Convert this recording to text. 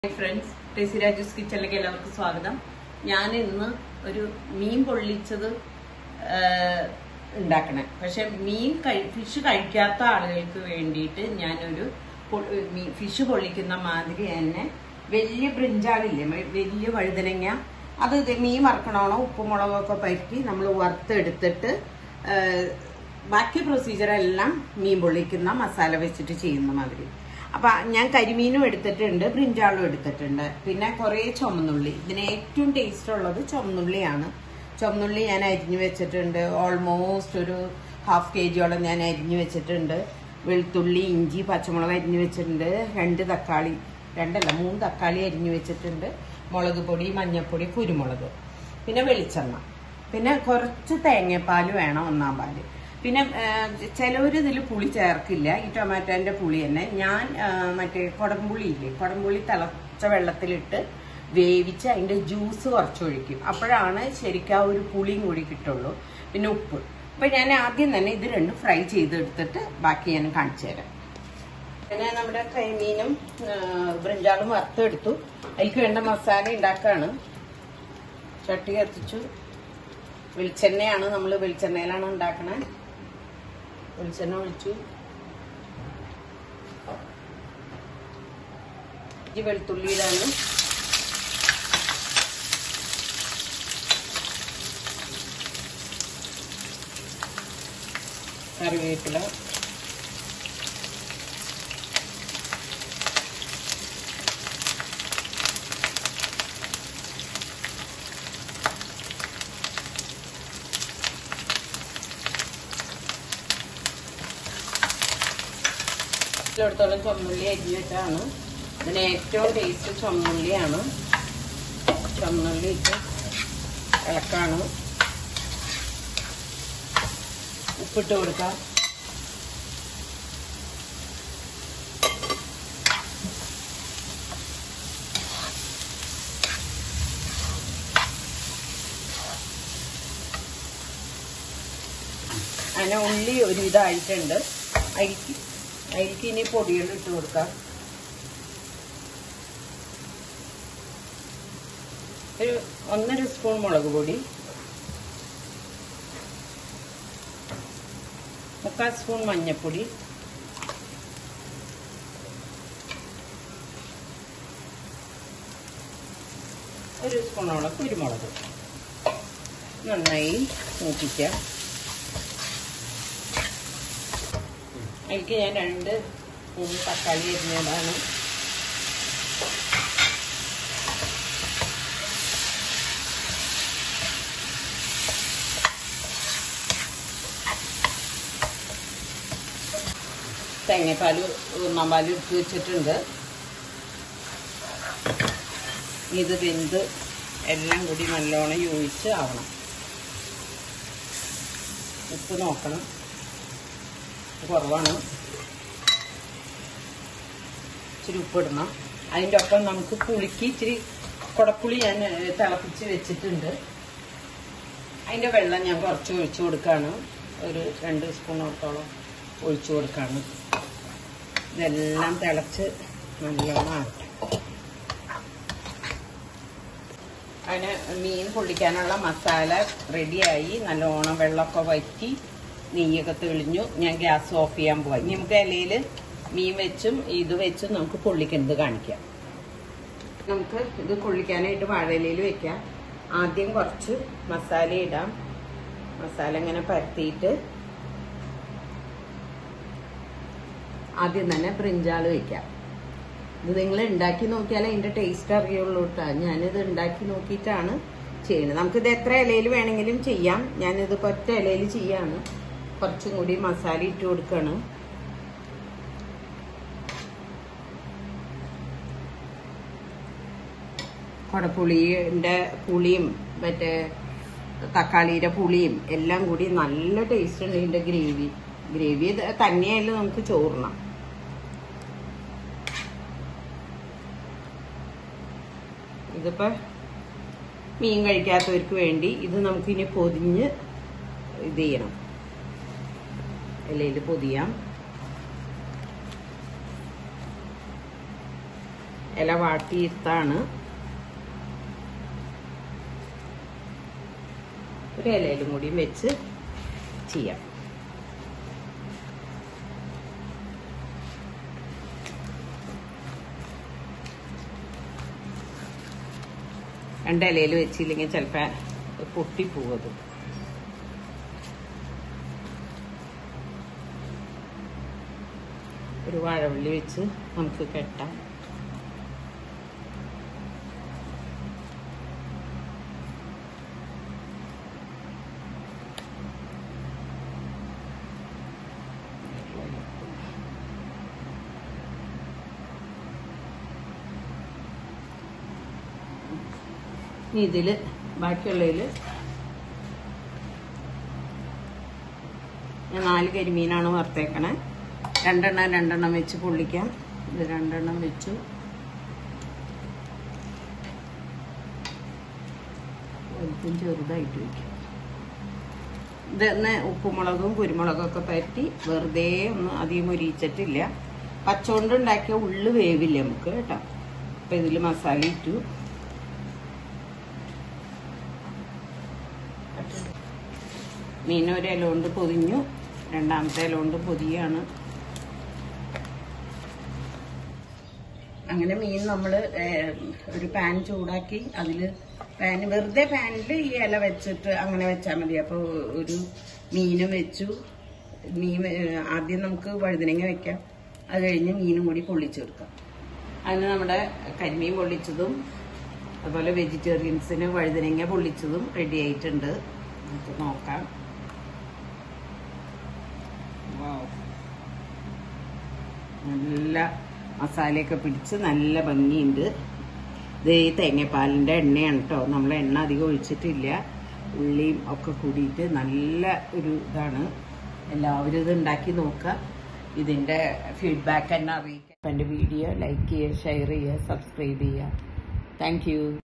Hi friends Tessy രാജൂസ് കിച്ചണിലേക്ക് എല്ലാവർക്കും സ്വാഗതം ഞാൻ ഇന്ന് ഒരു മീൻ പൊള്ളിച്ചത് ആ, ഉണ്ടാക്കണേ പക്ഷെ മീൻ കഴി ഫിഷ് കഴിക്കാത്ത ആളുകൾക്ക് വേണ്ടിയിട്ട് ഞാനൊരു പൊ- മീ- ഫിഷ് പൊള്ളിക്കുന്ന മാതിരി തന്നെ വലിയ ബ്രിഞ്ചാളില്ലേ മ- വലിയ വഴുതനങ്ങ അത് ഇത് മീൻ വറക്കണോണോ ഉപ്പും മുളകൊക്കെ പറ്റി നമ്മൾ വറുത്തെടുത്തിട്ട് ആ, ബാക്കി പ്രൊസീജിയർ എല്ലാം മീൻ പൊള്ളിക്കുന്ന മസാല വെച്ചിട്ട് ചെയ്യുന്ന മാതിരി അപ്പൊ ഞാൻ കരിമീനും എടുത്തിട്ടുണ്ട് ബ്രിഞ്ചാളും എടുത്തിട്ടുണ്ട് പിന്നെ കുറെ ചുമന്നുള്ളി ഇതിന് ഏറ്റവും ടേസ്റ്റ് ഉള്ളത് ചുമന്നുള്ളിയാണ് ചുമന്നുള്ളി ഞാൻ അരിഞ്ഞു വെച്ചിട്ടുണ്ട് ഓൾമോസ്റ്റ് ഒരു ഹാഫ് കെ ജിയോളം ഞാൻ അരിഞ്ഞു വെച്ചിട്ടുണ്ട് വെളുത്തുള്ളി ഇഞ്ചി പച്ചമുളക് അരിഞ്ഞു വെച്ചിട്ടുണ്ട് രണ്ട് തക്കാളി രണ്ടല്ല മൂന്ന് തക്കാളി അരിഞ്ഞു വെച്ചിട്ടുണ്ട് മുളക് പൊടി മഞ്ഞൾപ്പൊടി കുരുമുളക് പിന്നെ വെളിച്ചെണ്ണ പിന്നെ കുറച്ച് തേങ്ങാപ്പാൽ വേണം ഒന്നാം പാല് പിന്നെ ചിലവർ ഇതിൽ പുളി ചേർക്കില്ല ഈ ടൊമാറ്റോന്റെ പുളി തന്നെ ഞാൻ ആ, മറ്റേ കുടംപുളി ഇല്ലേ കുടംപുളി തിളച്ച വെള്ളത്തിലിട്ട് വേവിച്ച് അതിന്റെ ജ്യൂസ് കുറച്ചൊഴിക്കും അപ്പോഴാണ് ശരിക്കും ആ ഒരു പുളിയും കൂടി കിട്ടുള്ളൂ പിന്നെ ഉപ്പ് അപ്പൊ ഞാൻ ആദ്യം തന്നെ ഇത് രണ്ടും ഫ്രൈ ചെയ്തെടുത്തിട്ട് ബാക്കി ഞാൻ കാണിച്ചു തരാം പിന്നെ നമ്മുടെ കരിമീനും ആ, ബ്രിഞ്ചാളും വറുത്തെടുത്തു അതിലേക്ക് വേണ്ട മസാല ഉണ്ടാക്കാണ് ചട്ടി കത്തിച്ചു വെളിച്ചെണ്ണയാണ് നമ്മൾ വെളിച്ചെണ്ണയിലാണ് ഉണ്ടാക്കണേ വെളിച്ചെണ്ണ ഒഴിച്ചു ഈ വെളുത്തുള്ളിയിലാണ് കറിവേപ്പില ഇതിലെടുത്തോളം ചുമന്നുള്ളി അരിഞ്ഞ് വെച്ചാണ് ഇതിന് ഏറ്റവും ടേസ്റ്റ് ചുമന്നുള്ളിയാണ് ചുമന്നുള്ളി ഇട്ട് ഇളക്കാണ് ഉപ്പിട്ട് കൊടുക്കാം അങ്ങനെ ഉള്ളി ഒരു ഇതായിട്ടുണ്ട് അരിക്ക് അതിലേക്ക് ഇനി പൊടികൾ ഇട്ട് കൊടുക്കാം ഒരു ഒന്നര സ്പൂൺ മുളക് പൊടി മുക്കാൽ സ്പൂൺ മഞ്ഞൾപ്പൊടി ഒരു സ്പൂണോളം കുരുമുളക് നന്നായി മൂപ്പിക്കാം അതിലേക്ക് ഞാൻ രണ്ട് മൂന്ന് തക്കാളി അരിഞ്ഞതാണ് തേങ്ങാപ്പാല് ഉണ്ണാമ്പാല് എടുത്ത് വെച്ചിട്ടുണ്ട് ഇത് വെന്ത് എല്ലാം കൂടി നല്ലോണം യോജിച്ച് ആവണം ഉപ്പ് നോക്കണം കുറവാണ് ഇച്ചിരി ഉപ്പിടണം അതിൻ്റെ ഒപ്പം നമുക്ക് പുളിക്ക് ഇച്ചിരി കുടപ്പുളി ഞാൻ ഏഹ്, തിളപ്പിച്ച് വെച്ചിട്ടുണ്ട് അതിൻ്റെ വെള്ളം ഞാൻ കുറച്ച് ഒഴിച്ചു കൊടുക്കുകയാണ് ഒരു രണ്ട് സ്പൂണോട്ടോളം ഒഴിച്ചു കൊടുക്കുകയാണ് ഇതെല്ലാം തിളച്ച് നല്ലോണം ആകട്ടെ അതിന് മീൻ പൊള്ളിക്കാനുള്ള മസാല റെഡിയായി നല്ലോണം വെള്ളമൊക്കെ വറ്റി നെയ്യൊക്കെ തെളിഞ്ഞു ഞാൻ ഗ്യാസ് ഓഫ് ചെയ്യാൻ പോവാം ഇനി നമുക്ക് ഇലയിൽ മീൻ വെച്ചും ഇത് വെച്ചും നമുക്ക് പൊള്ളിക്കുന്നത് കാണിക്കാം നമുക്ക് ഇത് പൊള്ളിക്കാനായിട്ട് വാഴയിലയിൽ വെക്കാം ആദ്യം കുറച്ച് മസാല ഇടാം മസാല ഇങ്ങനെ പരത്തിയിട്ട് ആദ്യം തന്നെ ബ്രിഞ്ചാൾ വെക്കാം ഇത് നിങ്ങൾ ഉണ്ടാക്കി നോക്കിയാലേ അതിന്റെ ടേസ്റ്റ് അറിയുള്ളൂ കേട്ടോ ഞാനിത് ഉണ്ടാക്കി നോക്കിയിട്ടാണ് ചെയ്യുന്നത് നമുക്കിത് എത്ര ഇലയിൽ വേണമെങ്കിലും ചെയ്യാം ഞാനിത് ഒറ്റ ഇലയിൽ ചെയ്യാണ് കുറച്ചും കൂടി മസാല ഇട്ട് കൊടുക്കാണ് കുടപ്പുളിയുടെ പുളിയും മറ്റേ തക്കാളിയുടെ പുളിയും എല്ലാം കൂടി നല്ല ടേസ്റ്റ് ഉണ്ട് ഇതിന്റെ ഗ്രേവി ഗ്രേവി തന്നെയായാലും നമുക്ക് ചോറണം ഇതിപ്പോ മീൻ കഴിക്കാത്തവർക്ക് വേണ്ടി ഇത് നമുക്കിനി പൊതിഞ്ഞ് ഇത് ചെയ്യണം ഇലയിൽ പൊതിയാം ഇല വാട്ടിയിർത്താണ് ഒരു ഇലയിലും കൂടിയും വെച്ച് ചെയ്യാം രണ്ട് ഇലയിൽ വെച്ചില്ലെങ്കിൽ ചിലപ്പോൾ പൊട്ടിപ്പോവത് ഒരു വാഴവള്ളി വെച്ച് നമുക്ക് കെട്ടാം ഇനി ഇതില് ബാക്കിയുള്ളതില് ഞാൻ നാല് കരിമീനാണ് വറുത്തേക്കണേ രണ്ടെണ്ണം രണ്ടെണ്ണം വെച്ച് പൊള്ളിക്കാം ഇത് രണ്ടെണ്ണം വെച്ചു വലുതും ചെറുതായിട്ട് വയ്ക്കാം ഇതെന്ന് ഉപ്പുമുളകും കുരുമുളകും ഒക്കെ പരത്തി വെറുതെ ഒന്ന് അധികം ഒരിച്ചിട്ടില്ല പച്ചോണ്ട് ഉണ്ടാക്കിയ ഉള്ളു വേവില്ല നമുക്ക് കേട്ടോ അപ്പൊ ഇതിൽ മസാല ഇട്ടു മീൻ ഒരു ഇല കൊണ്ട് പൊതിഞ്ഞു രണ്ടാമത്തെ ഇല കൊണ്ട് പൊതിയാണ് അങ്ങനെ മീൻ നമ്മൾ ഒരു പാൻ ചൂടാക്കി അതിൽ പാൻ വെറുതെ പാനിൽ ഈ ഇല വെച്ചിട്ട് അങ്ങനെ വെച്ചാൽ മതി അപ്പോൾ ഒരു മീനും വെച്ചു മീൻ വെ- ആദ്യം നമുക്ക് വഴുതനങ്ങ വെക്കാം അത് കഴിഞ്ഞ് മീനും കൂടി പൊള്ളിച്ചെടുക്കാം അതിന് നമ്മുടെ കരിമീൻ പൊള്ളിച്ചതും അതുപോലെ വെജിറ്റേറിയൻസിന് വഴുതനങ്ങ പൊള്ളിച്ചതും റെഡി ആയിട്ടുണ്ട് നമുക്ക് നോക്കാം Wow. നല്ല മസാലയൊക്കെ പിടിച്ച് നല്ല ഭംഗിയുണ്ട് ഇത് ഈ തേങ്ങാപ്പാലിൻ്റെ എണ്ണയാണ് കേട്ടോ നമ്മൾ എണ്ണ അധികം ഒഴിച്ചിട്ടില്ല ഉള്ളിയും ഒക്കെ കൂടിയിട്ട് നല്ല ഒരു ഇതാണ് എല്ലാവരും ഇത് ഉണ്ടാക്കി നോക്കുക ഇതിൻ്റെ ഫീഡ്ബാക്ക് എന്നെ അറിയിക്കുക എൻ്റെ വീഡിയോ ലൈക്ക് ചെയ്യുക ഷെയർ ചെയ്യുക സബ്സ്ക്രൈബ് ചെയ്യുക താങ്ക് യു